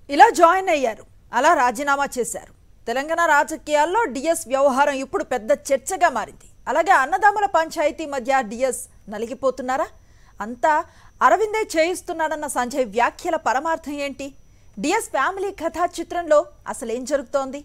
ఇలా జాయిన్ అయ్యారు అలా రాజీనామా చేశారు తెలంగాణ రాజకీయాల్లో డిఎస్ వ్యవహారం ఇప్పుడు పెద్ద చర్చగా మారింది అలాగే అన్నదమ్ముల పంచాయతీ మధ్య డిఎస్ నలిగిపోతున్నారా అంతా అరవిందే చేయిస్తున్నాడన్న సంజయ్ వ్యాఖ్యల పరమార్థం ఏంటి డిఎస్ ఫ్యామిలీ కథా చిత్రంలో అసలు ఏం జరుగుతోంది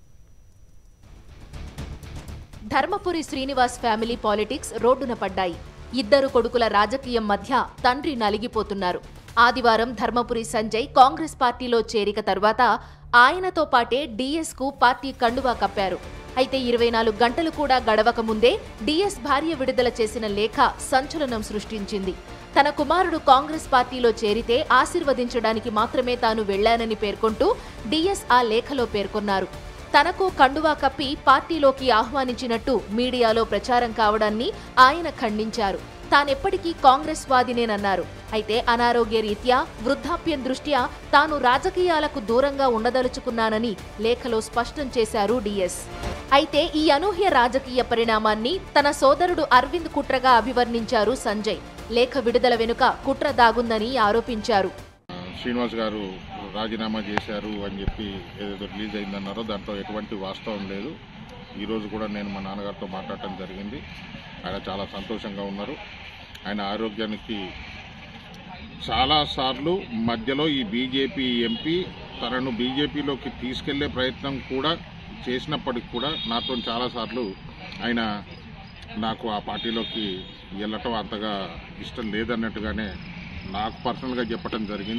ధర్మపురి శ్రీనివాస్ ఫ్యామిలీ పాలిటిక్స్ రోడ్డున పడ్డాయి ఇద్దరు కొడుకుల రాజకీయం మధ్య తండ్రి నలిగిపోతున్నారు ఆదివారం ధర్మపురి సంజయ్ కాంగ్రెస్ పార్టీలో చేరిక తర్వాత ఆయనతో పాటే డీఎస్ కు పార్టీ కండువా కప్పారు అయితే ఇరవై నాలుగు గంటలు కూడా గడవక ముందే డీఎస్ భార్య విడుదల చేసిన లేఖ సంచలనం సృష్టించింది తన కుమారుడు కాంగ్రెస్ పార్టీలో చేరితే ఆశీర్వదించడానికి మాత్రమే తాను వెళ్లానని పేర్కొంటూ డీఎస్ ఆ లేఖలో పేర్కొన్నారు తనకు కండువా కప్పి పార్టీలోకి ఆహ్వానించినట్టు మీడియాలో ప్రచారం కావడాన్ని ఆయన ఖండించారు తానెప్పటికీ కాంగ్రెస్ వాదినేనన్నారు అయితే అనారోగ్య రీత్యా వృద్ధాప్యం దృష్ట్యా తాను రాజకీయాలకు దూరంగా ఉండదలుచుకున్నానని లేఖలో స్పష్టం చేశారు డిఎస్ అయితే ఈ అనూహ్య రాజకీయ పరిణామాన్ని తన సోదరుడు అరవింద్ కుట్రగా అభివర్ణించారు సంజయ్ లేఖ విడుదల వెనుక కుట్ర దాగుందని ఆరోపించారు శ్రీనివాస్ గారు రాజీనామా చేశారు అని చెప్పి ఏదైతే రిలీజ్ అయిందన్నారో దాంట్లో ఎటువంటి వాస్తవం లేదు ఈరోజు కూడా నేను మా నాన్నగారితో మాట్లాడటం జరిగింది ఆయన చాలా సంతోషంగా ఉన్నారు ఆయన ఆరోగ్యానికి చాలాసార్లు మధ్యలో ఈ బీజేపీ ఎంపీ తనను బీజేపీలోకి తీసుకెళ్లే ప్రయత్నం కూడా చేసినప్పటికి కూడా నాతో చాలాసార్లు ఆయన నాకు ఆ పార్టీలోకి వెళ్ళటం అంతగా ఇష్టం లేదన్నట్టుగానే నాకు పర్సనల్గా చెప్పడం జరిగింది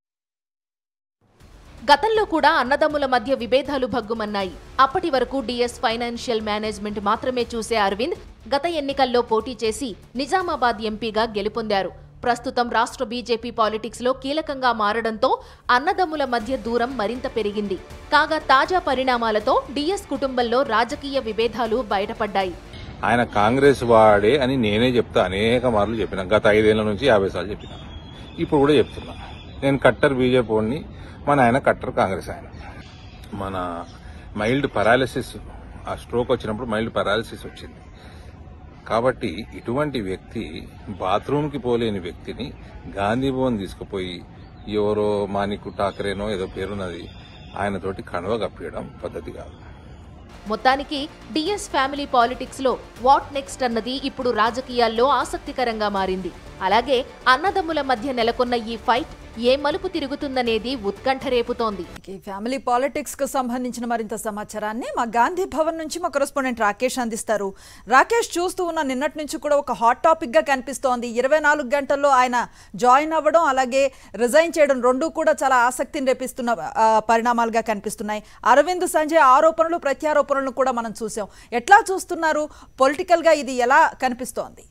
గతంలో కూడా అన్నదమ్ముల మధ్య విభేదాలు భగ్గుమన్నాయి అప్పటి వరకు డిఎస్ ఫైనాన్షియల్ మేనేజ్మెంట్ మాత్రమే చూసే అరవింద్ గత ఎన్నికల్లో పోటీ చేసి నిజామాబాద్ ఎంపీగా గెలుపొందారు ప్రస్తుతం రాష్ట్ర బీజేపీ పాలిటిక్స్ లో కీలకంగా మారడంతో అన్నదమ్ముల మధ్య దూరం మరింత పెరిగింది కాగా తాజా పరిణామాలతో డిఎస్ కుటుంబంలో రాజకీయ విభేదాలు బయటపడ్డాయి ఆయన కాంగ్రెస్ వాడే అని నేనే చెప్తా అనేక మార్లు చెప్పిన గత ఐదేళ్ల నుంచి యాభై సార్లు చెప్పిన ఇప్పుడు కూడా చెప్తున్నా నేను కట్టర్ బీజేపీ వాడిని మన ఆయన కట్టర్ కాంగ్రెస్ ఆయన మన మైల్డ్ పారాలిసిస్ ఆ స్ట్రోక్ వచ్చినప్పుడు మైల్డ్ పారాలిసిస్ వచ్చింది కాబట్టి ఇటువంటి వ్యక్తి బాత్రూమ్కి పోలేని వ్యక్తిని గాంధీ భవన్ తీసుకుపోయి ఎవరో మాణిక్ ఠాకరేనో ఏదో పేరున్నది ఆయనతోటి కణవ కప్పియడం పద్ధతి కాదు మొత్తానికి డిఎస్ ఫ్యామిలీ పాలిటిక్స్ లో వాట్ నెక్స్ట్ అన్నది ఇప్పుడు రాజకీయాల్లో ఆసక్తికరంగా మారింది అలాగే అన్నదమ్ముల మధ్య నెలకొన్న ఈ ఫైట్ ఏ మలుపు తిరుగుతుందనేది ఉత్కంఠ రేపుతోంది ఈ ఫ్యామిలీ పాలిటిక్స్ కు సంబంధించిన మరింత సమాచారాన్ని మా గాంధీ భవన్ నుంచి మా కరెస్పాండెంట్ రాకేష్ అందిస్తారు రాకేష్ చూస్తూ ఉన్న నిన్నటి నుంచి కూడా ఒక హాట్ టాపిక్ గా కనిపిస్తోంది ఇరవై నాలుగు గంటల్లో ఆయన జాయిన్ అవ్వడం అలాగే రిజైన్ చేయడం రెండు కూడా చాలా ఆసక్తిని రేపిస్తున్న ఆ, పరిణామాలుగా కనిపిస్తున్నాయి అరవింద్ సంజయ్ ఆరోపణలు ప్రత్యారోపణలు కూడా మనం చూసాం ఎట్లా చూస్తున్నారు పొలిటికల్ గా ఇది ఎలా కనిపిస్తోంది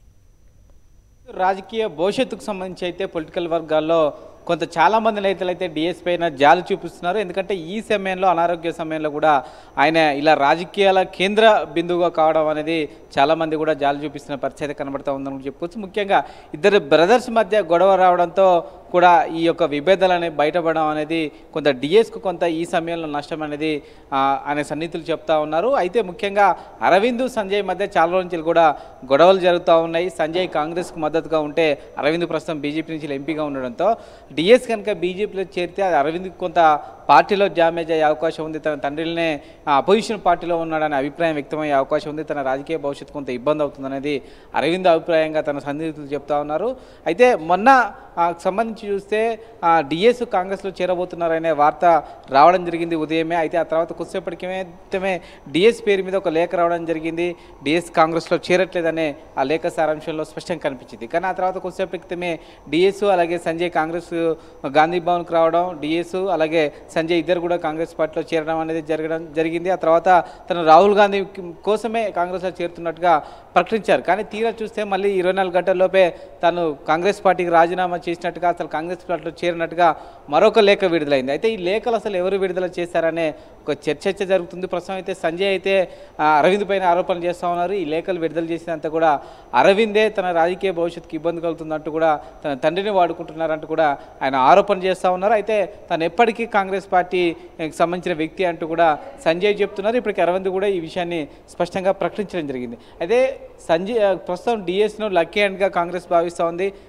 రాజకీయ భవిష్యత్తుకు సంబంధించి అయితే పొలిటికల్ వర్గాల్లో కొంత చాలా మంది నేతలు అయితే డిఎస్ పైన జాలి చూపిస్తున్నారు ఎందుకంటే ఈ సమయంలో అనారోగ్య సమయంలో కూడా ఆయన ఇలా రాజకీయాల కేంద్ర బిందువుగా కావడం అనేది చాలా మంది కూడా జాలి చూపిస్తున్న పరిస్థితి కనబడతా ఉందని చెప్పుకోవచ్చు ముఖ్యంగా ఇద్దరు బ్రదర్స్ మధ్య గొడవ రావడంతో కూడా ఈ యొక్క విభేదాలు అనేవి బయటపడడం అనేది కొంత డిఎస్కు కొంత ఈ సమయంలో నష్టం అనేది ఆ, అనే సన్నిహితులు చెప్తా ఉన్నారు అయితే ముఖ్యంగా అరవింద్ సంజయ్ మధ్య చాలా రోజుల నుంచి కూడా గొడవలు జరుగుతూ ఉన్నాయి సంజయ్ కాంగ్రెస్కు మద్దతుగా ఉంటే అరవింద్ ప్రస్తుతం బీజేపీ నుంచి ఎంపీగా ఉండడంతో డిఎస్ కనుక బీజేపీలో చేరితే అది అరవింద్కి కొంత పార్టీలో డ్యామేజ్ అయ్యే అవకాశం ఉంది తన తండ్రినే అపోజిషన్ పార్టీలో ఉన్నాడనే అభిప్రాయం వ్యక్తమయ్యే అవకాశం ఉంది తన రాజకీయ భవిష్యత్తు కొంత ఇబ్బంది అవుతుందనేది అరవింద్ అభిప్రాయంగా తన సన్నిహితులు చెప్తా ఉన్నారు అయితే మొన్న ఆ, సంబంధించి చూస్తే డిఎస్ కాంగ్రెస్లో చేరబోతున్నారనే వార్త రావడం జరిగింది ఉదయమే అయితే ఆ తర్వాత కొద్దిసేపటికి క్రితమే డిఎస్ పేరు మీద ఒక లేఖ రావడం జరిగింది డిఎస్ కాంగ్రెస్లో చేరట్లేదనే ఆ లేఖ సారాంశంలో స్పష్టంగా కనిపించింది కానీ ఆ తర్వాత కొద్దిసేపటి క్రితమే డిఎస్ అలాగే సంజయ్ కాంగ్రెస్ గాంధీ భవన్కి రావడం డిఎస్ అలాగే సంజయ్ ఇద్దరు కూడా కాంగ్రెస్ పార్టీలో చేరడం అనేది జరగడం జరిగింది ఆ తర్వాత తను రాహుల్ గాంధీ కోసమే కాంగ్రెస్లో చేరుతున్నట్టుగా ప్రకటించారు కానీ తీరా చూస్తే మళ్ళీ ఇరవై నాలుగు గంటల్లోపే తను కాంగ్రెస్ పార్టీకి రాజీనామా చేసినట్టుగా అసలు కాంగ్రెస్ పార్టీలో చేరినట్టుగా మరొక లేఖ విడుదలైంది అయితే ఈ లేఖలు అసలు ఎవరు విడుదల చేశారనే ఒక చర్చ అయితే జరుగుతుంది ప్రస్తుతం అయితే సంజయ్ అయితే ఆ, అరవింద్ పైన ఆరోపణలు చేస్తూ ఉన్నారు ఈ లేఖలు విడుదల చేసినంత కూడా అరవిందే తన రాజకీయ భవిష్యత్తుకి ఇబ్బంది కలుగుతుందంటూ కూడా తన తండ్రిని వాడుకుంటున్నారంటూ కూడా ఆయన ఆరోపణ చేస్తూ ఉన్నారు అయితే తను ఎప్పటికీ కాంగ్రెస్ పార్టీకి సంబంధించిన వ్యక్తి అంటూ కూడా సంజయ్ చెప్తున్నారు ఇప్పటికి అరవింద్ కూడా ఈ విషయాన్ని స్పష్టంగా ప్రకటించడం జరిగింది అయితే సంజయ్ ఆ, ప్రస్తుతం డిఎస్ను లక్కీ హ్యాండ్గా కాంగ్రెస్ భావిస్తూ ఉంది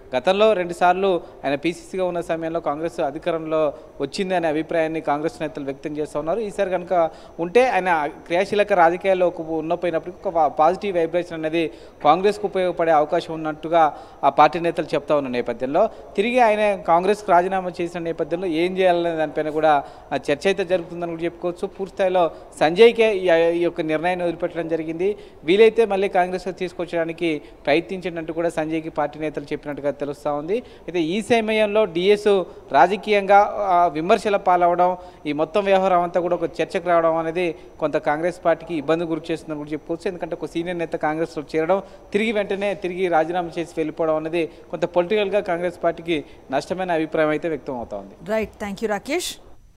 గతంలో రెండుసార్లు ఆయన పీసీసీగా ఉన్న సమయంలో కాంగ్రెస్ అధికారంలో వచ్చింది అనే అభిప్రాయాన్ని కాంగ్రెస్ నేతలు వ్యక్తం చేస్తూ ఉన్నారు ఈసారి కనుక ఉంటే ఆయన క్రియాశీలక రాజకీయాల్లో ఒక ఉన్నపోయినప్పటికీ ఒక పా- పాజిటివ్ వైబ్రేషన్ అనేది కాంగ్రెస్కు ఉపయోగపడే అవకాశం ఉన్నట్టుగా ఆ పార్టీ నేతలు చెప్తా ఉన్న నేపథ్యంలో తిరిగి ఆయన కాంగ్రెస్కు రాజీనామా చేసిన నేపథ్యంలో ఏం చేయాలనే దానిపైన కూడా ఆ చర్చ అయితే జరుగుతుందని కూడా చెప్పుకోవచ్చు పూర్తి స్థాయిలో సంజయ్కే ఈ ఈ యొక్క నిర్ణయాన్ని వదిలిపెట్టడం జరిగింది వీలైతే మళ్ళీ కాంగ్రెస్లో తీసుకొచ్చడానికి ప్రయత్నించినట్టు కూడా సంజయ్కి పార్టీ నేతలు చెప్పినట్టుగా తెలుస్తూ ఉంది అయితే ఈ సమయంలో డిఎస్ రాజకీయంగా ఆ, విమర్శల పాలవడం ఈ మొత్తం వ్యవహారం అంతా కూడా ఒక చర్చకు రావడం అనేది కొంత కాంగ్రెస్ పార్టీకి ఇబ్బంది గురి చేస్తుందని కూడా చెప్పుకోవచ్చు ఎందుకంటే ఒక సీనియర్ నేత కాంగ్రెస్లో చేరడం తిరిగి వెంటనే తిరిగి రాజీనామా చేసి వెళ్ళిపోవడం అనేది కొంత పొలిటికల్గా కాంగ్రెస్ పార్టీకి నష్టమైన అభిప్రాయం అయితే వ్యక్తం అవుతా ఉంది రైట్ థ్యాంక్ యూ రాకేష్